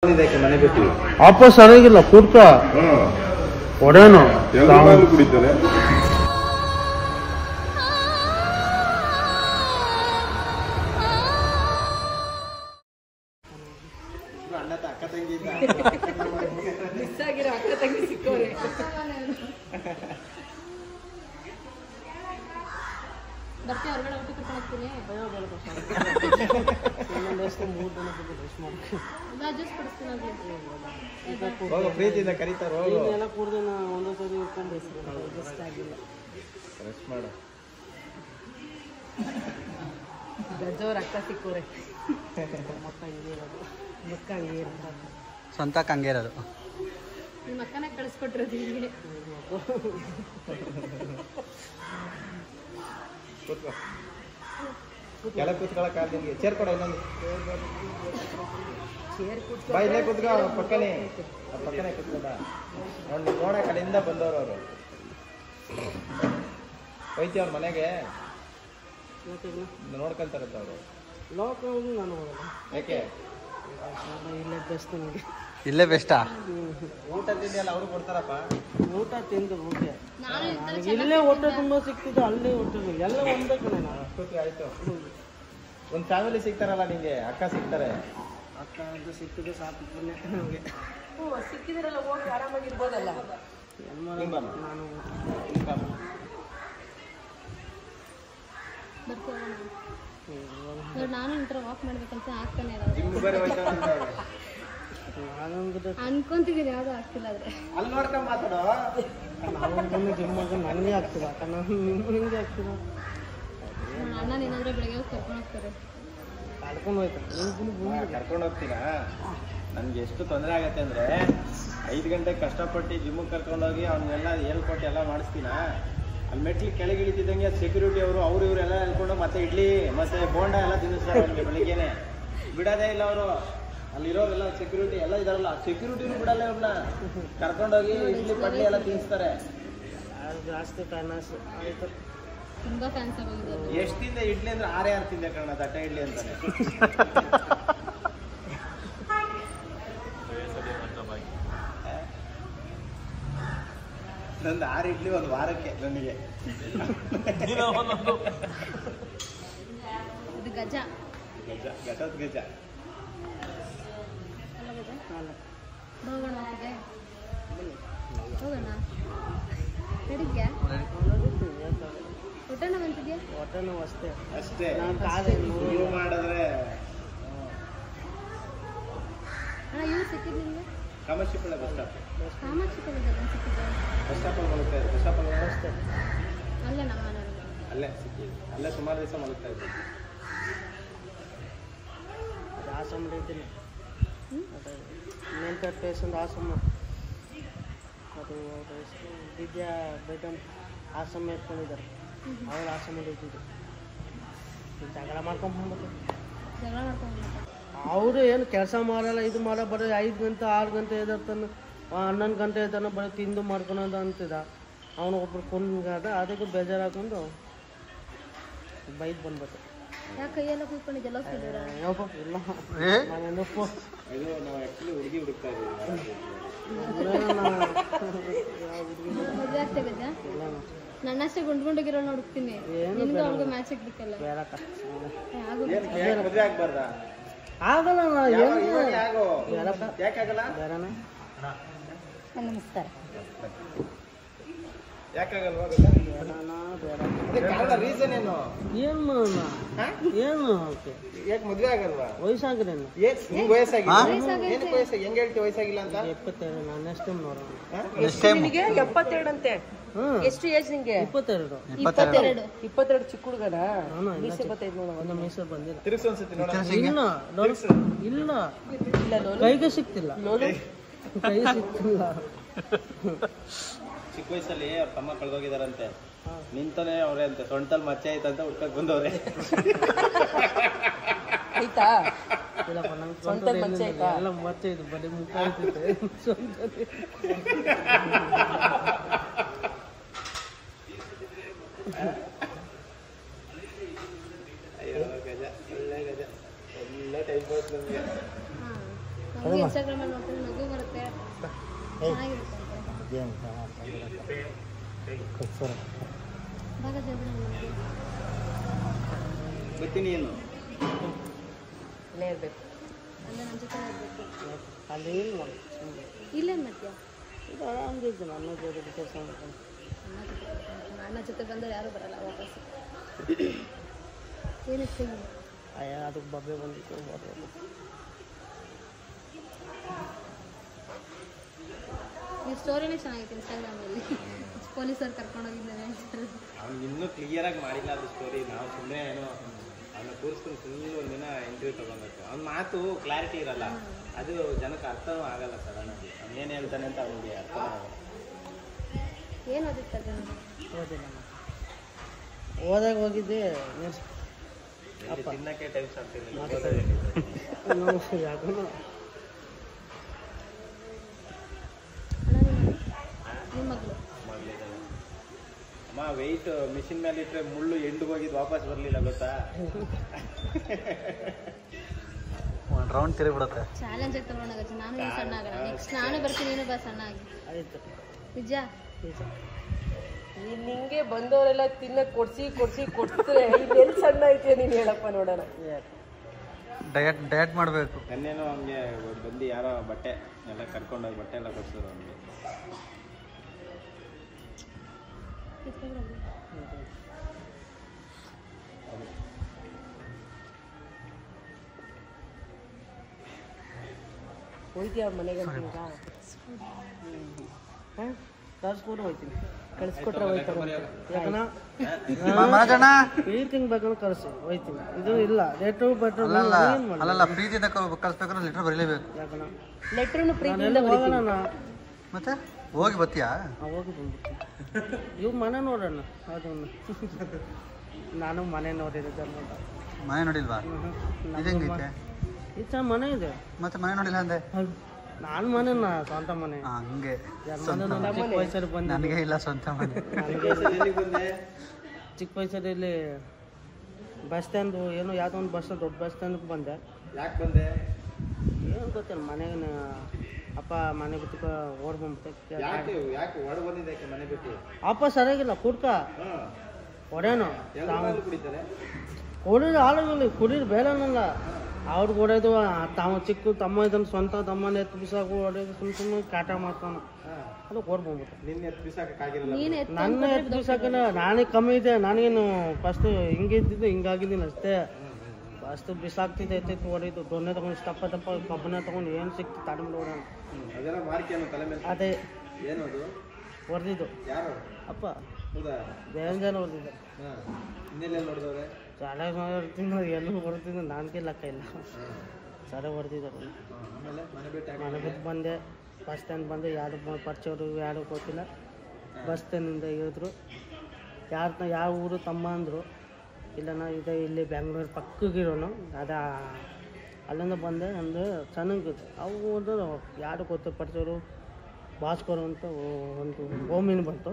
ಇದಕ್ಕೆ ಮನೆ ಬಿಟ್ಟು ಅಪ್ಪ ಸರಿಯಾಗಿಲ್ಲ ಕೂಡ್ಕ ಹೊಡೇನು ಎಲ್ರು ಕುಡಿತಾರೆ ಅಣ್ಣ ಅಕ್ಕ ತಂಗಿ ಇದ್ದ ಮಿಸ್ ಆಗಿರೋ ಅಕ್ಕ ತಂಗಿ ಸಿಕ್ಕೋರೆ ಬರ್ತೀವಿ ಹೊರಗಡೆ ಊಟ ಕರ್ಕೊಂಡು ಹೋಗ್ತೀನಿ ಜ್ಯೂಸ್ ಕೊಡಿಸ್ತೀನಿ ಹೋಗ್ಲಿ ಹೋಗು ಪ್ರೀತಿಯಿಂದ ಕರೀತಾರ ಹೋಗು ಎಲ್ಲ ಕೂಡ್ದೆ ನಾ ಒಂದೊಂದು ಸರಿ ಇಟ್ಕೊಂಡು ಜಸ್ಟ್ ಆಗಿಲ್ಲ ರೆಸ್ಟ್ ಮಾಡು ಗಜೋರ್ ಅಕ್ಕ ಸಿಕ್ಕೋರೆ ಮಕ್ಕ ಹಿಂಗೆ ಇರೋದು ಮಕ್ಕ ಹಂಗೆ ಇರೋದು ಸ್ವಂತ ಹಂಗೆ ಇರೋದು ನಿಮ್ಮ ಅಕ್ಕನ ಕಳಿಸ್ಕೊಟ್ಟಿರೋದು ಹಿಂಗೆ ಕೂತ್ಕೋ ಕೆಳ ಕೂತ್ಕೊಳಕ್ ನಿನ್ಗೆ ಚೇರ್ ಕೊಡ ಇನ್ನೊಂದು ಬಾ ಇಲ್ಲೇ ಕೂತ್ಕೋ ಪಕ್ಕನೆ ಆ ಪಕ್ಕನೆ ಕೂತ್ಕೋ ಬಾ ಅವ್ನು ನೋಡ ಕಡೆಯಿಂದ ಬಂದವರು ಅವರು ಹೋಯ್ತಿ ಅವ್ರ ಮನೆಗೆ ನೋಡ್ಕೊಂತಾರತ್ತ ಅವರು ಲೋಕ ನಾನು ಹೋಗಲ್ಲ ಯಾಕೆ ಇಲ್ಲೇ ಬೆಸ್ಟ್ ನನಗೆ ಇಲ್ಲೇ ಬೆಸ್ಟಾ ಊಟ ತಿಂಡಿ ಎಲ್ಲ ಅವರು ಕೊಡ್ತಾರಪ್ಪ ಊಟ ತಿಂದು ಓಕೆ ನಾನು ಈ ಥರ ಇಲ್ಲೇ ಹೊಟ್ಟೆ ತುಂಬ ಸಿಕ್ತಿದ್ದು ಅಲ್ಲೇ ಹೊಟ್ಟೆ ತುಂಬ ಎಲ್ಲ ಒಂದೇ ಕಡೆ ನಾನು ಅಷ್ಟೊತ್ತಿಗೆ ಆಯ್ತು ಒಂದು ಫ್ಯಾಮಿಲಿ ಸಿಗ್ತಾರಲ್ಲ ನಿಂಗೆ ಅಕ್ಕ ಸಿಗ್ತಾರೆ ಅಕ್ಕ ಅಂತ ಸಿಕ್ಕಿದ್ದು ಸಾಕು ಪುಣ್ಯ ನಮಗೆ ಸಿಕ್ಕಿದ್ರಲ್ಲ ಹೋಗಿ ಆರಾಮಾಗಿರ್ಬೋದಲ್ಲ ಹಿಂಗ್ ಬಾ. ನಾನು ಹಿಂಗ್ ಬಾ. ಬರ್ತೀವಿ ನಾನು ಈ ಥರ ವಾಕ್ ಮಾಡ್ಬೇಕಂತ ಆಗ್ತಾನೆ ಇರೋದು ಜಿಮ್ ಬೇರೆ ಹೋಯ್ತಾ ಅಂತಾರೆ. ನಾನೊಂದು ಅನ್ಕೊಂತಿದ್ದೀನಿ ಯಾವುದೂ ಆಗ್ತಿಲ್ಲ ಆದ್ರೆ ಅಲ್ಲಿ ನೋಡ್ಕೊಂಡ್ ಮಾತಾಡೋ ನಾವು ಬಂದು ಜಿಮ್ ಆಗ ನನಗೆ ಆಗ್ತಿಲ್ಲ ಅಕ್ಕ ನಾನು ನಿಮ್ಮ ನಿಮಗೆ ಆಗ್ತಿಲ್ಲ ನನ್ನ ಅಣ್ಣ ಏನಾದ್ರೆ ಬೆಳಗ್ಗೆ ಹೋಗಿ ಕರ್ಕೊಂಡು ಹೋಗ್ತಾರೆ ಕಳ್ಕೊಂಡು ಹೋಯ್ತು ನೀವು ಕರ್ಕೊಂಡು ಹೋಗ್ತೀರಾ ನನ್ಗೆ ಎಷ್ಟು ತೊಂದರೆ ಆಗತ್ತೆ ಅಂದ್ರೆ ಐದು ಗಂಟೆಗೆ ಕಷ್ಟಪಟ್ಟು ಜಿಮ್ಗೆ ಕರ್ಕೊಂಡೋಗಿ ಅವ್ನಿಗೆಲ್ಲ ಹೇಳ್ಕೊಟ್ಟು ಎಲ್ಲ ಮಾಡಿಸ್ತೀನ ಅಲ್ಲಿ ಮೆಟ್ಲು ಕೆಳಗೆ ಇಳಿತಿದ್ದಂಗೆ ಸೆಕ್ಯೂರಿಟಿ ಅವರು ಅವ್ರು ಇವ್ರು ಎಲ್ಲ ಹೇಳ್ಕೊಂಡು ಮತ್ತೆ ಇಡ್ಲಿ ಮತ್ತೆ ಬೋಂಡ ಎಲ್ಲ ತಿನ್ನಿಸ್ತಾರೆ ಅವ್ನಿಗೆ ಬೆಳಿಗ್ಗೆನೆ ಬಿಡೋದೇ ಇಲ್ಲ ಅವರು ಅಲ್ಲಿರೋರೆಲ್ಲ ಸೆಕ್ಯೂರಿಟಿ ಎಲ್ಲ ಇದಾರಲ್ಲ ಸೆಕ್ಯೂರಿಟಿನೂ ಬಿಡಲ್ಲ ಇವ್ರನ್ನ ಕರ್ಕೊಂಡೋಗಿ ಇಡ್ಲಿ ಪಡ್ಲಿ ಎಲ್ಲ ತಿನ್ನಿಸ್ತಾರೆ ಜಾಸ್ತಿ ಫೇಮಸ್ ಆಯಿತು ತುಂಬಾ ಫ್ಯಾನ್ಸ್ ಆಗೋಗಿದ್ದಾರೆ ಎಷ್ಟು ತಿಂದೆ ಇಡ್ಲಿ ಅಂದ್ರೆ ಆರೇ ಆರು ತಿಂದೆ ಕಣ ತಟ್ಟೆ ಇಡ್ಲಿ ಅಂತಾನೆ ನಂದು ಆರು ಇಡ್ಲಿ ಒಂದು ವಾರಕ್ಕೆ ನನಗೆ ಇದು ಗಜ ಗಜ ಗಜದ ಗಜ ಅಲ್ಲ ಗಜ ಹೋಗೋಣ ಒಟ್ಟಿಗೆ ಹೋಗೋಣ ನಡಿದ್ಯಾ ಹೊಟ್ಟೆನ ಬಂತಿದ್ಯಾ ಹೊಟ್ಟೆ ನೋವು ಅಷ್ಟೇ ಅಷ್ಟೇ ನಾನು ಕಾಲೇ ನೀವು ಮಾಡಿದ್ರೆ ಅಣ್ಣ ಇವ್ರು ಸಿಕ್ಕಿದ್ದು ನಿಮಗೆ ಕಾಮಾಕ್ಷಿಪಳ್ಳ ಬಸ್ ಸ್ಟಾಪ್ ಕಾಮಾಕ್ಷಿ ಕಲಿದಲ್ಲ ಸಿಕ್ಕಿದ್ದು ಬಸ್ ಸ್ಟಾಪಲ್ಲಿ ಮಲಗ್ತಾ ಇದ್ದೆ ಬಸ್ ಸ್ಟಾಪಲ್ಲಿ ಅಷ್ಟೇ ಅಲ್ಲೇ ನಮ್ಮ ಮನೆಯವ್ರು ಅಲ್ಲೇ ಸಿಕ್ಕಿ ಅಲ್ಲೇ ಸುಮಾರು ದಿವಸ ಮಲಗ್ತಾ ಇದ್ದೆ ಅದು ಆಸಮ್ ಇದ್ದೀನಿ ಅದು ಮೆಂಟಲ್ ಪೇಷಂಟ್ ಆಸಮ್ ಅದು ಅವ್ರ ಹೆಸರು ವಿದ್ಯಾ ಬೈಟನ್ ಆಸಮ್ ಎತ್ಕೊಂಡಿದ್ದಾರೆ ಅವ್ರು ಆಸಮಲ್ಲಿ ಇದ್ದಿದ್ದು ಈಗ ಜಗಳ ಮಾಡ್ಕೊಂಡ್ಬಂದ್ಬಿಟ್ಟು ಜಗಳ ಮಾಡ್ಕೊಂಡು ಅವರು ಏನು ಕೆಲಸ ಮಾಡಲ್ಲ ಇದು ಮಾಡೋ ಬರೀ ಐದು ಗಂಟೆ ಆರು ಗಂಟೆ ಎದಿರ್ತಾನೆ ಹನ್ನೊಂದು ಗಂಟೆ ಎದ್ದಾನೆ ಬರೀ ತಿಂದು ಮಾಡ್ಕೊಳೋದು ಅಂತಿದ್ದ ಅವನು ಒಬ್ರು ಕುಂಗಾದ ಅದಕ್ಕೆ ಬೇಜಾರಾಕೊಂಡು ಬೈದ್ ಬಂದ್ಬಿಟ್ಟು ಯಾಕೆ ಕೈಯೆಲ್ಲ ಕೂತ್ಕೊಂಡು ಜಲ ಸಿಗೋರ ಯಪ್ಪ ಇಲ್ಲ ನಾನೇನಪ್ಪ ಇದು ನಾವು ಆ್ಯಕ್ಚುಲಿ ಹುಡುಗಿ ಹುಡುಕ್ತಾ ಇದ್ದೀವಿ ಮದುವೆ ಆಗ್ತಾ ಗಜ ನನ್ನಷ್ಟೇ ಗುಂಡ್ ಗುಂಡಗಿರೋ ಹುಡುಕ್ತೀನಿ ನಿನ್ಗೂ ಅವ್ರಿಗೂ ಮ್ಯಾಚ್ ಆಗ್ಬೇಕಲ್ಲ ಬೇಡ ಕಷ್ಟ ಆಗು ಏನ್ ಯಾಕೆ ಮದುವೆ ಆಗ್ಬಾರ್ದಾ ಆಗಲ್ಲ ನಾ ಯಾವ- ಏನು ಇವಾಗ ಆಗೋ ಬೇಡಪ್ಪ ಯಾಕಾಗಲ್ಲ ಬೇಡನ ನಮಸ್ಕಾರ ಯಾಕಾಗಲ್ವಾ ಬೇಡನ ಬೇಡ ಅದೇ ಕಾರಣ ರೀಸನ್ ಏನು ಏನು ಮಾಡೋಣ ಹಾ? ಏನು ಓಕೆ ಯಾಕೆ ಮದುವೆ ಆಗಲ್ವಾ ವಯಸ್ಸಾಗ್ರೇನು ಏನ್ ನಿಂಗ್ ವಯಸ್ಸಾಗಿಲ್ಲ ಏನಕ್ಕೆ ವಯಸ್ಸಾಗಿ ಹೆಂಗ್ ಹೇಳ್ತಿ ವಯಸ್ಸಾಗಿಲ್ಲ ಅಂತ ಎಪ್ಪತ್ತೆರಡು ನಾನು ನೆಕ್ಸ್ಟ್ ಟೈಮ್ ನೋಡೋಣ ನೆಕ್ಸ್ಟ್ ಟೈಮ್ ಎಪ್ಪತ್ತೆರಡಂತೆ ಹ್ಞೂ ಎಷ್ಟು ಏಜ್ ನಿಂಗೆ ಇಪ್ಪತ್ತೆರಡು ಇಪ್ಪತ್ತೆರಡು ಇಪ್ಪತ್ತೆರಡು ಚಿಕ್ಕ ಹುಡುಗನ ನಾನು ಇನ್ನ ಮೀಸೆ ಬತ್ತೈದು ನೋಡವ ಒಂದು ಮೀಸೆ ಬಂದಿಲ್ಲ ತಿರ್ಗ್ಸು ಅನ್ಸುತ್ತೆ ನೋಡ ಇಲ್ಲ ನೋಡು. ಇಲ್ಲ ಕೈಗೆ ಸಿಕ್ತಿಲ್ಲ ಕೈ ಸಿಕ್ತಿಲ್ಲ ಚಿಕ್ಕ ವಯಸ್ಸಲ್ಲಿ ಅವ್ರ ತಮ್ಮ ಕಳ್ದೋಗಿದಾರಂತೆ ನಿಂತಾನೆ ಅವ್ರೆ ಅಂತೆ ಸೊಂಟಲ್ ಮಚ್ಚೆ ಐತಂತ ಹುಡ್ಕಕ್ ಬಂದವ್ರೆ ಆಯ್ತಾ ಇಲ್ಲಪ್ಪ ನಂಗೆ ಸ್ವಂತ ಸ್ವಂತ ಮಚ್ಚೆ ಆಯ್ತಾ? ಎಲ್ಲ ಮಚ್ಚೆ ಇದು ಬರೀ ಮುಖ ಐತಿದೆ ಸ್ವಂತದಲ್ಲಿ. ಅಯ್ಯೋ ಗಜ ಒಳ್ಳೆ ಗಜ ಒಳ್ಳೆ ಟೈಮ್ ಪಾಸ್ ನಮ್ಗೆ ಅದು ಇನ್ಸ್ಟಾಗ್ರಾಮ್ ಅಲ್ಲಿ ನೋಡ್ತೀನಿ ನಗು ಬರುತ್ತೆ ಚೆನ್ನಾಗಿರುತ್ತೆ ಭಾಗ ಜಗಳ ನಮ್ಗೆ. ಬರ್ತೀನಿ ಏನು ಇಲ್ಲೇ ಇರ್ಬೇಕು ಅಂದ್ರೆ ನನ್ನ ಜೊತೆ ಇರ್ಬೇಕು ಅಲ್ಲಿ ಏನು ಮಾಡಿ ಸುಮ್ಮನೆ ಇಲ್ಲೇನ್ ಮಾಡ್ತೀಯ ಇದು ಆರಾಮಿದ್ದು ನನ್ನ ಜೊತೆ ಕೆಲಸ ಮಾಡ್ಕೊಂಡು ಅಣ್ಣ ಜೊತೆ ಬರ್ತೀನಿ. ಅಣ್ಣ ಜೊತೆ ಬಂದ್ರೆ ಯಾರು ಬರಲ್ಲ ವಾಪಸ್ ಏನಕ್ಕೆ ಅಯ್ಯ ಅದಕ್ಕೆ ಬಬ್ಬೆ ಬಂದಿತ್ತು ಬರ್ಬೇಕು ಈ ಸ್ಟೋರಿನೇ ಚೆನ್ನಾಗಿತ್ತು ಇನ್ಸ್ಟಾಗ್ರಾಮಲ್ಲಿ ಪೊಲೀಸರು ಕರ್ಕೊಂಡೋಗಿದ್ದಾರೆ ಅವ್ನು ಇನ್ನೂ ಕ್ಲಿಯರ್ ಆಗಿ ಮಾಡಿಲ್ಲ ಅದು ಸ್ಟೋರಿ ನಾವು ಸುಮ್ಮನೆ ಏನೋ ಅವನ್ನ ಕೂರಿಸ್ಕೊಂಡು ಫುಲ್ ಒಂದಿನ ಇಂಟರ್ವ್ಯೂ ತಗೊಬೇಕು ಅವ್ನ ಮಾತು ಕ್ಲಾರಿಟಿ ಇರಲ್ಲ ಅದು ಜನಕ್ಕೆ ಅರ್ಥನೂ ಆಗಲ್ಲ ಸಡನ್ ಆಗಿ ಅವ್ನು ಏನು ಹೇಳ್ತಾನೆ ಅಂತ ಅವನಿಗೆ ಅರ್ಥ ಆಗಲ್ಲ ಏನು ಓದಿತ್ತು ಅದನ್ನು ಓದಿಲ್ಲ ನಾನು ಓದಾಗ ಹೋಗಿದ್ದೆ ನಿಲ್ಸ್ ಇಲ್ಲಿ ತಿನ್ನಕ್ಕೆ ಟೈಮ್ ಸಾಕ್ತಿರ್ಲಿಲ್ಲ ಮಾತಾಡಿ. ನಾವು ಯಾಕೋ ಅಣ್ಣ ನಿಮ್ಮ ಮಗಳು ಮಗಳಿದ್ದಾಳೆ. ಅಮ್ಮ ವೆಯ್ಟ್ ಮಿಷಿನ್ ಮೇಲೆ ಇಟ್ಟರೆ ಮುಳ್ಳು ಎಂಡು ಹೋಗಿದ್ದು ವಾಪಸ್ ಬರಲಿಲ್ಲ ಗೊತ್ತಾ ಒಂದು ರೌಂಡ್ ತಿರುಗಿಬಿಡುತ್ತೆ ಚಾಲೆಂಜ್ ಆಗಿ ತಗೊಂಡಾಗ ನಾನು ಏನು ಸಣ್ಣ ಆಗಲ್ಲ ನೆಕ್ಸ್ಟ್ ನಾನು ಬರ್ತೀನಿ ನೀನು ಬಾ ಸಣ್ಣ ಆಗಿ ಆಯ್ತು ನಿಜ ನಿಜ. ಈ ನಿಂಗೆ ಬಂದವರೆಲ್ಲ ತಿನ್ನಕ್ ಕೊಡ್ಸಿ ಕೊಡ್ಸಿ ಕೊಡ್ತಾರೆ ಎಲ್ಲಿ ಸಣ್ಣ ಐತೆ ನೀನ್ ಹೇಳಪ್ಪ ನೋಡೋಣ ಯಾಕೆ? ಡಯಟ್ ಡಯಟ್ ಮಾಡಬೇಕು ನನ್ನೇನೋ ಹಂಗೆ ಬಂದು ಯಾರೋ ಬಟ್ಟೆ ಎಲ್ಲ ಕರ್ಕೊಂಡೋಗಿ ಬಟ್ಟೆ ಎಲ್ಲ ಕೊಡ್ಸಿದ್ರು ಅವನಿಗೆ ಹೋಯ್ತೀಯ ಅವ್ರ ಮನೆಗೆ ಅಂತೀಗ ಹಾಂ ಕಳ್ಸ್ಕೊಟ್ರೆ ಹೋಯ್ತೀನಿ ಕಳ್ಸ್ಕೊಟ್ರೆ ಹೋಯ್ತಾರೆ ಯಾಕನ ಮನೋಜಣ್ಣ ಈ ತಿಂಗ್ ಬೇಕಂದ್ರೆ ಕಳ್ಸಿ ಹೋಯ್ತೀನಿ ಇದು ಇಲ್ಲ ರೇಟು ಬೆಟ್ರು ಅಲ್ಲಲ್ಲ ಏನು ಮಾಡಿ ಅಲ್ಲಲ್ಲ ಪ್ರೀತಿಯಿಂದ ಕಳಿಸ್ಬೇಕಾದ್ರೆ ಲಿಟರ್ ಬರೀಲೇಬೇಕು ಯಾಕನ ಲೆಟ್ರನ್ನು ಪ್ರೀತಿಯಿಂದ ನಾನೆಲ್ಲ ಹೋಗೋಣ ನಾ ಮತ್ತೆ ಹೋಗಿ ಬರ್ತೀಯಾ ಆ, ಹೋಗಿ ಬಂದ್ಬಿಡ್ತೀನಿ ಇವು ಮನೆ ನೋಡೋಣ ಅದನ್ನು ನಾನು ಮನೆ ನೋಡಿರೋದು ಅಂತ ಮನೆ ನೋಡಿಲ್ವಾ ಇದಂಗೈತೆ ಈ ಥರ ಮನೆ ಇದೆ ಮತ್ತೆ ಮನೆ ನೋಡಿಲ್ಲ ಅಂದೆ ನಾನು ಮನೆ ನಾ ಸ್ವಂತ ಮನೆ ಹಾ, ಹಂಗೆ ಯಾರ ಸ್ವಂತ ಮನೆ ಮನೆ. ಚಿಕ್ಕ ವಯಸ್ಸಲ್ಲಿ ಬಂದೆ ನನಗೆ ಇಲ್ಲ ಸ್ವಂತ ಮನೆ ನನಗೆ ಎಲ್ಲಿಗೆ ಬಂದೆ ಚಿಕ್ಕ ವಯಸ್ಸಲ್ಲಿ ಬಸ್ ಸ್ಟ್ಯಾಂಡು ಏನೋ ಯಾವುದೋ ಒಂದು ಬಸ್ ದೊಡ್ಡ ಬಸ್ ಸ್ಟ್ಯಾಂಡ್ಗೆ ಬಂದೆ ಯಾಕೆ ಬಂದೆ ಏನು ಗೊತ್ತಿಲ್ಲ ಮನೆಗೆ ಅಪ್ಪ ಮನೆ ಬಿಟ್ಟು ಓಡ್ ಬಂದ್ಬಿಟ್ಟೆ ಯಾಕೆ ಯಾಕೆ ಹೊಡ ಬಂದಿದ್ದೆ ಯಾಕೆ ಮನೆ ಬಿಟ್ಟು ಅಪ್ಪ ಸರಿಯಾಗಿಲ್ಲ ಕುಡ್ಕ ಹಾಂ ಹೊಡೇನು ಎಲ್ಲ ಕುಡಿತಾರೆ ಕುಡಿದು ಆಳುಗಳು ಕುಡಿದು ಬೇಡನಲ್ಲ ಅವ್ರಿಗೆ ಹೊಡೆದು ತಾವ ಚಿಕ್ಕ ತಮ್ಮ ಇದನ್ನು ಸ್ವಂತ ತಮ್ಮನ ಎತ್ತು ಬಿಸಾಕು ಹೊಡೆದು ಸುಮ್ಮ ಸುಮ್ಮನೆ ಕಾಟ ಮಾಡ್ತಾನೆ ಹಾಂ ಅದು ಓಡ್ ಬಂದ್ಬಿಟ್ಟೆ ನಿನ್ನೆ ಬಿಸಾಕಕ್ಕಾಗಿರಲ್ಲ ನೀನು ಎತ್ತು ನನ್ನ ಎತ್ತು ಬಿಸಾಕಿನ ನಾನೇ ಕಮ್ಮಿ ಇದೆ ನನಗೇನು ಫಸ್ಟು ಹಿಂಗೆ ಇದ್ದಿದ್ದು ಹಿಂಗಾಗಿದ್ದೀನಿ ಅಷ್ಟೇ ಫಸ್ಟ್ ಬಿಸಾಕ್ತಿದ್ದೆ ಎತ್ತಿತ್ತು ಹೊಡೆದು ದೊಣ್ಣೆ ತಗೊಂಡು ತಪ್ಪ ತಪ್ಪ ಕಬ್ಬನ ತಗೊಂಡು ಏನು ಸಿಕ್ತು ತಡಮ್ ನೋಡೋಣ ಅದೆಲ್ಲ ಮಾರ್ಕೇನು ತಲೆ ಮೇಲೆ ಅದೇ ಏನದು ಹೊಡೆದಿದ್ದು ಯಾರು ಅಪ್ಪ ಹೌದಾ ಬೇರೆ ಜನ ಹೊಡೆದಿದ್ದೆ ಹಾಂ ಇನ್ನೆಲ್ಲ ನೋಡಿದವ್ರೆ ಶಾಲೆ ಹೊಡ್ತೀನಿ ಎಲ್ಲೂ ಹೊಡ್ತಿದ್ದು ನನಗೆ ಲೆಕ್ಕ ಇಲ್ಲ ಸರಿ ಹೊಡೆದಿದ್ದಾರೆ ಆಮೇಲೆ ಮನೆ ಬಿಟ್ಟು ಯಾಕೆ ಮನೆ ಬಿಟ್ಟು ಬಂದೆ ಬಸ್ ಸ್ಟ್ಯಾಂಡ್ ಬಂದೆ ಯಾರು ಪರಿಚಯವರು ಯಾರು ಗೊತ್ತಿಲ್ಲ ಬಸ್ ಸ್ಟ್ಯಾಂಡಿಂದ ಇಳಿದ್ರು ಯಾರು ಯಾವ ಊರು ತಮ್ಮ ಅಂದರು ಇಲ್ಲ ನಾ ಇದೆ ಇಲ್ಲಿ ಬೆಂಗಳೂರು ಪಕ್ಕಗಿರೋನು ಅದ ಅಲ್ಲಿಂದ ಬಂದೆ ಅಂದ್ರೆ ಚೆನ್ನಾಗಿದೆ ಅವು ಹೋದ್ರೆ ಯಾರು ಗೊತ್ತು ಪರಿಚಯರು ಭಾಸ್ಕರ್ ಅಂತ ಒ- ಒಂದು ಗೋಮಿನ ಬಂತು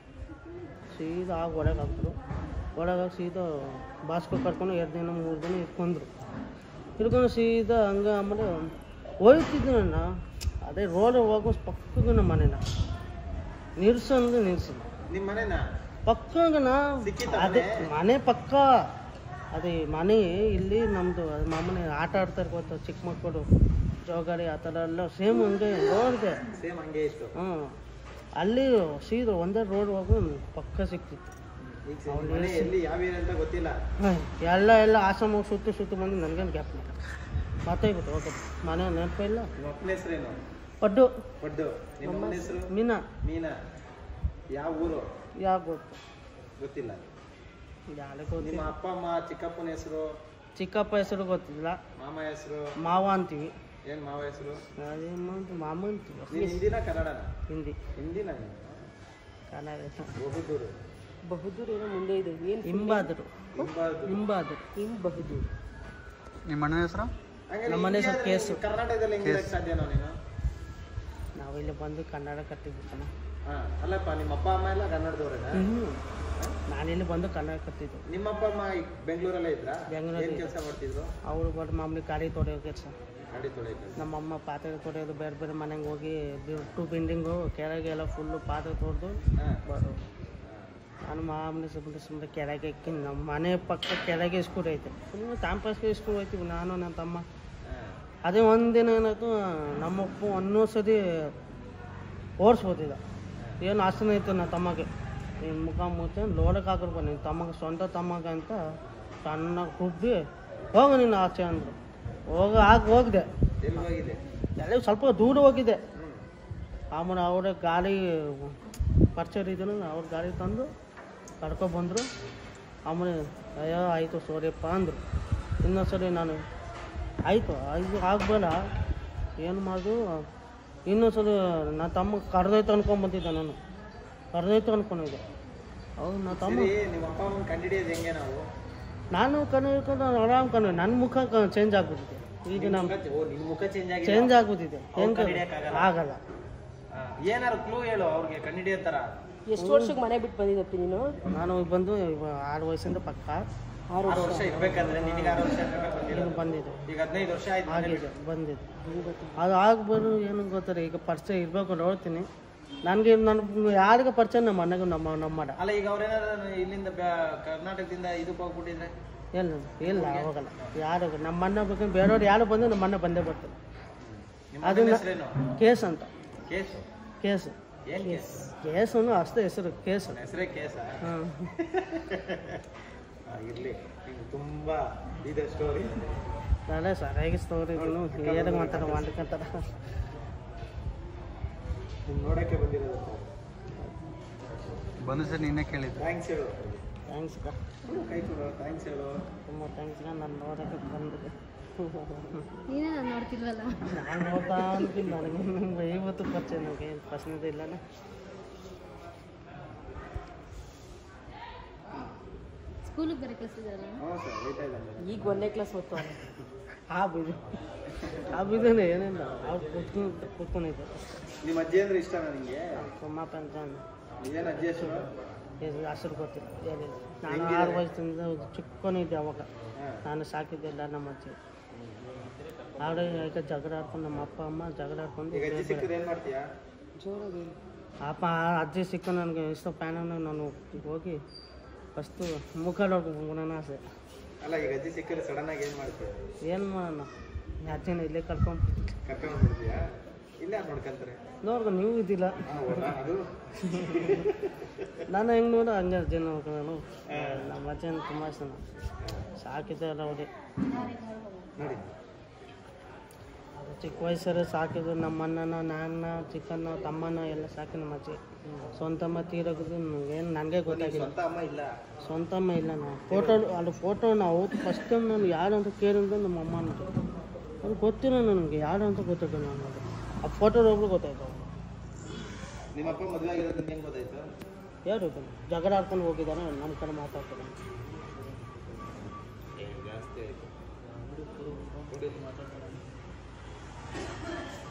ಸೀದಾ ಆಗ ಒಳಗೆ ಹಾಕಿದ್ರು ಒಳಗೆ ಹಾಕಿ ಸೀದಾ ಭಾಸ್ಕರ್ ಕರ್ಕೊಂಡು ಎರಡು ದಿನ ಮೂರು ದಿನ ಇಟ್ಕೊಂಡ್ರು ಇಟ್ಕೊಂಡು ಸೀದಾ ಹಂಗೆ ಆಮೇಲೆ ಹೋಯ್ತಿದ್ದೆ ನನ್ನ ಅದೇ ರೋಡ್ ಹೋಗೋ ಪಕ್ಕದ ನಮ್ಮ ಮನೆನ ನಿಲ್ಸು ಅಂದ್ರೆ ನಿಲ್ಸಿಲ್ಲ ನಿಮ್ಮ ಮನೆನಾ ಪಕ್ಕಗನ ಸಿಕ್ಕಿತಾ ಅದೇ ಮನೆ ಪಕ್ಕ ಅದೇ ಮನೆ ಇಲ್ಲಿ ನಮ್ಮದು ಮಾಮೂಲಿ ಆಟ ಆಡ್ತಾರೆ ಗೊತ್ತಾ ಚಿಕ್ಕ ಮಕ್ಕಳು ಜೋಗಾಡಿ ಆ ಥರ ಎಲ್ಲ ಸೇಮ್ ಹಂಗೆ ನೋಡಿದೆ ಸೇಮ್ ಹಂಗೆ ಇಷ್ಟು ಹ್ಞೂ ಅಲ್ಲಿ ಸೀದಾ ಒಂದೇ ರೋಡ್ ಹೋಗೋ ಪಕ್ಕ ಸಿಕ್ತಿತ್ತು ಈಗ ಸ- ಮನೆ ಎಲ್ಲಿ ಯಾವ ಏರಿಯಾ ಅಂತ ಗೊತ್ತಿಲ್ಲ ಹ್ಮ್. ಎಲ್ಲ ಎಲ್ಲ ಆಸಾಮ ಸುತ್ತು ಸುತ್ತು ಬಂದು ನನಗೇನು ಗ್ಯಾಪ್ ಇಲ್ಲ ಮತ್ತಾಗ್ಬಿಟ್ಟು ಓಕೆ ಮನೆ ನೆನಪು ಇಲ್ಲ ನಿಮ್ಮ ಅಪ್ಪನ ಹೆಸರೇನು ಪಡ್ಡು ಒಡ್ಡು ನಿಮ್ಮ ಅಮ್ಮನ ಹೆಸರು ಮೀನಾ ಮೀನಾ ಯಾವ ಊರು ಯಾವ ಗೊತ್ತು ಗೊತ್ತಿಲ್ಲ ಯಾರಿಗೆ ನಿಮ್ಮ ಗೊತ್ತಿಲ್ಲ ಅಪ್ಪ ಅಮ್ಮ ಚಿಕ್ಕಪ್ಪನ ಹೆಸರು ಚಿಕ್ಕಪ್ಪ ಹೆಸರು ಗೊತ್ತಿಲ್ಲ ಮಾಮ ಹೆಸರು ಮಾವ ಅಂತೀವಿ ಏನ್ ಮಾವ ಹೆಸರು ಅದೇನು ಮಾಮ ಅಂತೀವಿ ನೀನ್ ಹಿಂದಿನ ಕನ್ನಡನ ಹಿಂದಿ ಹಿಂದಿನ ನೀನು? ಕನ್ನಡ ಬಹುದೂರು ಬಹುದೂರ ಏನೋ ಮುಂದೆ ಇದೆ ಏನ್ ಹಿಂಬಾದರು ಹಿಂಬಾದು ಹಿಂಬಾದರು ಹಿಂಗ್ ಬಹುದೂರ ನಿಮ್ಮ ಅಣ್ಣನ ಹೆಸರು ಹಂಗಾರೆ ನಮ್ಮ ಮನೆ ಹಿಂಗೆ ಸ್ವಲ್ಪ ಕೇಸು. ಆದ್ರೆ ಕರ್ನಾಟಕದಲ್ಲಿ ಹೆಂಗಿರಕ್ ಸಾಧ್ಯನೋ ನೀನು ನಾವಿಲ್ಲಿ ಬಂದು ಕನ್ನಡ ಕಟ್ಟಿದ್ದು ಹಾ ಅಲ್ಲಪ್ಪ ನಿಮ್ಮ ಅಪ್ಪ ಅಮ್ಮ ಎಲ್ಲ ಕನ್ನಡದವ್ರೇನಾ ಹ್ಞೂ ನಾನಿಲ್ಲಿ ಬಂದು ಕನ್ನಡ ಕಟ್ಟಿದ್ದು ನಿಮ್ಮ ಅಪ್ಪ ಅಮ್ಮ ಈ ಬೆಂಗಳೂರಲ್ಲೇ ಇದ್ರಾ ಬೆಂಗಳೂರಲ್ಲಿ ಏನ್ ಕೆಲಸ ಮಾಡ್ತಿದ್ರು ಅವರು ಬಟ್ ಮಾಮೂಲಿ ಗಾಡಿ ತೊಡೆಯೋ ಕೆಲಸ ಗಾಡಿ ತೊಳೆಯಕ್ಕೆ ನಮ್ಮಮ್ಮ ಪಾತ್ರೆ ತೊಳೆಯೋದು ಬೇರೆ ಬೇರೆ ಮನೆಗೆ ಹೋಗಿ ಟು ಬಿಲ್ಡಿಂಗು ಕೆಳಗೆಲ್ಲ ಫುಲ್ಲು ಪಾತ್ರೆ ತೊಳೆದು ಹಾಂ ಬರೋದು ನಾನು ಮಾಮೂಲಿ ಸುಮ್ಮನೆ ಸುಮ್ಮನೆ ಕೆಳಗೆ ಎಕ್ಕಿ ನಮ್ಮ ಮನೆ ಪಕ್ಕ ಕೆಳಗೆ ಸ್ಕೂಲ್ ಐತೆ ಸುಮ್ಮನೆ ಕ್ಯಾಂಪಸ್ಗೆ ಸ್ಕೂಲ್ ಹೋಯ್ತೀವಿ ನಾನು ನನ್ನ ತಮ್ಮ ಹಾಂ ಅದೇ ಒಂದಿನ ಏನಾಯ್ತು ನಮ್ಮಪ್ಪ ಒಂದೊಂದು ಸತಿ ಓಡಿಸ್ಬೋದಿಲ್ಲ ಏನು ಆಸನ ಇತ್ತು ನನ್ನ ತಮ್ಮಗೆ ನಿನ್ನ ಮುಖ ಮುಚ್ಚ ಲೋಡಕ್ಕೆ ಹಾಕಿರ್ಬ ನಿನ್ನ ತಮಗೆ ಸ್ವಂತ ತಮಗೆ ಅಂತ ಸಣ್ಣಗೆ ಹುಬ್ಬಿ ಹೋಗು ನೀನು ಆಚೆ ಅಂದರು ಹೋಗ ಹಾಕಿ ಹೋಗಿದೆ ಎಲ್ಲಿ ಹೋಗಿದೆ ಎಲ್ಲ ಸ್ವಲ್ಪ ದೂರ ಹೋಗಿದೆ ಹ್ಞೂ ಆಮೇಲೆ ಅವರ ಗಾಡಿ ಪರಿಚಯ ಇದ್ರು ಅವ್ರ ಗಾಡಿ ತಂದು ಕರ್ಕೊಬಂದರು ಆಮೇಲೆ ಅಯ್ಯೋ ಆಯಿತು ಸೋರಿಯಪ್ಪ ಅಂದರು ಇನ್ನೊಂದು ಸರಿ ನಾನು ಆಯಿತು ಇದು ಆಗಬೇಡ ಏನು ಮಾಡೋದು ಇನ್ನೊಂದು ಸಲ ನನ್ನ ತಮ್ಮ ಕರೆದೋಯ್ತು ಅನ್ಕೊಂಬಂದಿದ್ದೆ ನಾನು ಕರೆದೋಯ್ತು ಅನ್ಕೊಂಡಿದ್ದೆ ಹೌದು ನನ್ನ ತಮ್ಮ ಸರಿ ನಿಮ್ಮ ಅಪ್ಪ ಅಮ್ಮನ ಕಂಡಿಡಿಯೋದು ಹೆಂಗೆ ನಾವು ನಾನು ಕಣ್ಣು ಹಿಡ್ಕೊಂಡು ಆರಾಮ್ ಕಣ್ಣು ನನ್ನ ಮುಖ ಚೇಂಜ್ ಆಗ್ಬಿಟ್ಟಿದೆ ಈಗ ನಮ್ಮ ಮುಖ- ಓ ನಿನ್ನ ಮುಖ ಚೇಂಜ್ ಆಗಿದೆ ಚೇಂಜ್ ಆಗ್ಬಿಟ್ಟಿದೆ ಹೆಂಗೆ ಕಂಡಿಡಿಯಕ್ಕಾಗಲ್ಲ? ಆಗಲ್ಲ ಏನಾರು ಕ್ಲೂ ಹೇಳು ಅವ್ರಿಗೆ ಕಂಡಿಡಿಯೋ ಥರ ಎಷ್ಟು ವರ್ಷಕ್ಕೆ ಮನೆ ಬಿಟ್ಟು ಬಂದಿದ್ದಪ್ಪಿ ನೀನು ನಾನು ಬಂದು ಇವ ಆರು ವಯಸ್ಸಿಂದ ಪಕ್ಕ ಆರು ವರ್ಷ ಇರ್ಬೇಕಂದ್ರೆ ನಿನಗೆ ಆರು ವರ್ಷ ಇರ್ಬೇಕು ಈಗ ಬಂದಿರೋದು ಬಂದಿದೆ ಈಗ ಹದಿನೈದು ವರ್ಷ ಆಯ್ತು ಮನೇಲಿ ಆಗಿದೆ ಬಂದಿದೆ ಅದು ಆಗ್ಬೋದು ಏನು ಗೊತ್ತಾರೆ ಈಗ ಪರಿಚಯ ಇರಬೇಕು ನೋಡ್ತೀನಿ ನನಗೆ ನನ್ನ ಯಾರಿಗ ಪರಿಚಯ ನಮ್ಮ ಮನೆಗೂ ನಮ್ಮ ನಮ್ಮಡ ಅಲ್ಲ ಈಗ ಅವ್ರೇನಾದ್ರು ಇಲ್ಲಿಂದ ಬ್ಯಾ- ಕರ್ನಾಟಕದಿಂದ ಇದಕ್ಕೆ ಹೋಗ್ಬಿಟ್ಟಿದ್ರೆ ಇಲ್ಲ ಇಲ್ಲ ಹೋಗಲ್ಲ ಯಾರು ನಮ್ಮ ಮನೆ ಬೇಕು ಬೇರೆಯವ್ರು ಯಾರು ಬಂದು ನಮ್ಮ ಮನೆ ಬಂದೇ ಬರ್ತಾರೆ ನಿಮ್ಮ ಅದು ಮನೆ ನ- ಹೆಸರೇನು ಕೇಸ್ ಅಂತ ಕೇಸು ಕೇಸು ಏನ್ ಕೇಸ್ ಕೇಸು ಅಷ್ಟೇ ಹೆಸರು ಕೇಸು ಹೆಸರೇ ಕೇಸ ಹಾಂ ಇರ್ಲಿ ನಿಮ್ಗೆ ತುಂಬಾ ಇದೆ ಸ್ಟೋರಿ ನಾಳೆ ಸರಿಯಾಗಿ ಸ್ಟೋರಿ ಏನಕ್ಕೆ ಮಾತಾಡ ಮಾಡ್ಲಿಕ್ಕಂತಾರ ನಿಮ್ ನೋಡಕ್ಕೆ ಬಂದಿರೋದು ಬಂದು ಸರ್ ನಿನ್ನೆ ಕೇಳಿದ್ದು ಥ್ಯಾಂಕ್ಸ್ ಹೇಳು ಥ್ಯಾಂಕ್ಸ್ ಕೈ ಕೊಡು ಥ್ಯಾಂಕ್ಸ್ ಹೇಳು ತುಂಬ ಥ್ಯಾಂಕ್ಸ್ ನಾನು ನೋಡೋಕ್ಕೆ ಬಂದಿದೆ ನೀನೇ ನಾನು ನೋಡ್ತಿಲ್ವಲ್ಲ ನಾನು ನೋಡ್ತಾ ಅಂತಿಲ್ಲ ನನಗೆ ಇವತ್ತು ಪರಿಚಯ ನನಗೆ ಏನು ಪ್ರಶ್ನೆ ಇಲ್ಲ ಸ್ಕೂಲಿಗೆ ಬರೋ ಕಳಿಸಿದಾರಲ್ಲ ಹ್ಞೂ ಸರ್ ಲೇಟ್ ಆಯ್ತು ಈಗ ಒಂದನೇ ಕ್ಲಾಸ್ ಓದ್ತು ಅವನು ಆ ಬಿದು ಆ ಬಿದ್ದೇನೆ ಏನಿಲ್ಲ ಅವ್ರು ಕೂತ್ಕೊಂಡು ಕೂತ್ಕೊಂಡಿದ್ದೆ ನಿಮ್ಮ ಅಜ್ಜಿ ಅಂದ್ರೆ ಇಷ್ಟನಾ ನಿಂಗೆ ಸುಮ್ಮ ಪಂಚಾನ್ ಇದೇನು ಅಜ್ಜಿ ಹೆಸರು ಹಸಿರು ಗೊತ್ತಿಲ್ಲ ಏನಿಲ್ಲ ನಾನು ಆರು ವಯಸ್ಸಿಂದ ಚಿಕ್ಕನಿದ್ದೆ ಅವಾಗ ಹಾಂ ನಾನು ಸಾಕಿದ್ದಿಲ್ಲ ನಮ್ಮ ಅಜ್ಜಿ ಆಗ ಈಗ ಜಗಳ ಆಡ್ಕೊಂಡು ನಮ್ಮ ಅಪ್ಪ ಅಮ್ಮ ಜಗಳ ಆಡ್ಕೊಂಡು ಈಗ ಅಜ್ಜಿ ಸಿಕ್ಕಿದ್ರೆ ಏನು ಮಾಡ್ತೀಯಾ ಜೋರಾಗಿ ಅಪ್ಪ ಆ ಅಜ್ಜಿ ಸಿಕ್ಕ ನನಗೆ ಇಷ್ಟ ಪ್ಯಾನನ್ನು ನಾನು ಹೋಗಿ ಫಸ್ಟು ಮುಖ ನೋಡ್ಕೊಂಡು ನನ್ನ ಆಸೆ ಅಲ್ಲ ಈಗ ಅಜ್ಜಿ ಸಿಕ್ಕಿದ್ರೆ ಸಡನ್ ಆಗಿ ಏನು ಮಾಡ್ತೀಯ ಏನು ಮಾಡೋಣ ಈ ಅಜ್ಜಿನ ಇಲ್ಲೇ ಕರ್ಕೊಂಡು ಕರ್ಕೊಂಡು ಬಿಡ್ತೀಯಾ ಇಲ್ಲ ನೋಡ್ಕೊಂತಾರೆ ನೋಡ್ಕೊಂಡು ನೀವು ಇದ್ದಿಲ್ಲ ಹಾಂ ಹೌದಾ ಅದು ನಾನು ಹೆಂಗೆ ನೋಡು ಹಂಗೆ ಅಜ್ಜಿ ನೋಡ್ಕೊಂಡು ನಮ್ಮ ಅಜ್ಜನ ತುಂಬ ಇಷ್ಟ ನಾನು ಸಾಕಿದ್ದೆ ಎಲ್ಲ ಅವ್ರಿಗೆ ನೋಡಿ ಅದು ಚಿಕ್ಕ ವಯಸ್ಸಲ್ಲಿ ಸಾಕಿದ್ದು ನಮ್ಮ ಅಣ್ಣನ ನನ್ನ ಚಿಕ್ಕಣ್ಣ ತಮ್ಮನ ಎಲ್ಲ ಸಾಕಿ ನಮ್ಮ ಅಜ್ಜಿ ಸ್ವಂತಮ್ಮ ತೀರೋಗಿದ್ದು ಏನು ನನಗೆ ಗೊತ್ತಾಗಿಲ್ಲ ಸ್ವಂತ ಅಮ್ಮ ಇಲ್ಲ ಸ್ವಂತಮ್ಮ ಇಲ್ಲ ನಾವು ಫೋಟೋ ಅಲ್ಲಿ ಫೋಟೋ ನಾವು ಫಸ್ಟ್ ಟೈಮ್ ನಾನು ಯಾರು ಅಂತ ಕೇಳಿದ್ರೆ ನಮ್ಮ ಅಮ್ಮ ಅಂತ ಅದು ಗೊತ್ತಿಲ್ಲ ನನಗೆ ಯಾರು ಅಂತ ಗೊತ್ತಾಯ್ತು ನಾನು ಅದು ಆ ಫೋಟೋದೊಬ್ರು ಗೊತ್ತಾಯ್ತು ಅವ್ರು ನಿಮ್ಮ ಅಪ್ಪ ಮದುವೆ ಆಗಿರೋದು ನಿಂಗೆ ಹೆಂಗೆ ಗೊತ್ತಾಯ್ತು ಯಾರು ಇದು? ಜಗಳ ಆಡ್ಕೊಂಡು ಹೋಗಿದ್ದಾನೆ ನಮ್ಮ ಕಡೆ ಮಾತಾಡ್ತಾರೆ ಜಾಸ್ತಿ ಆಯಿತು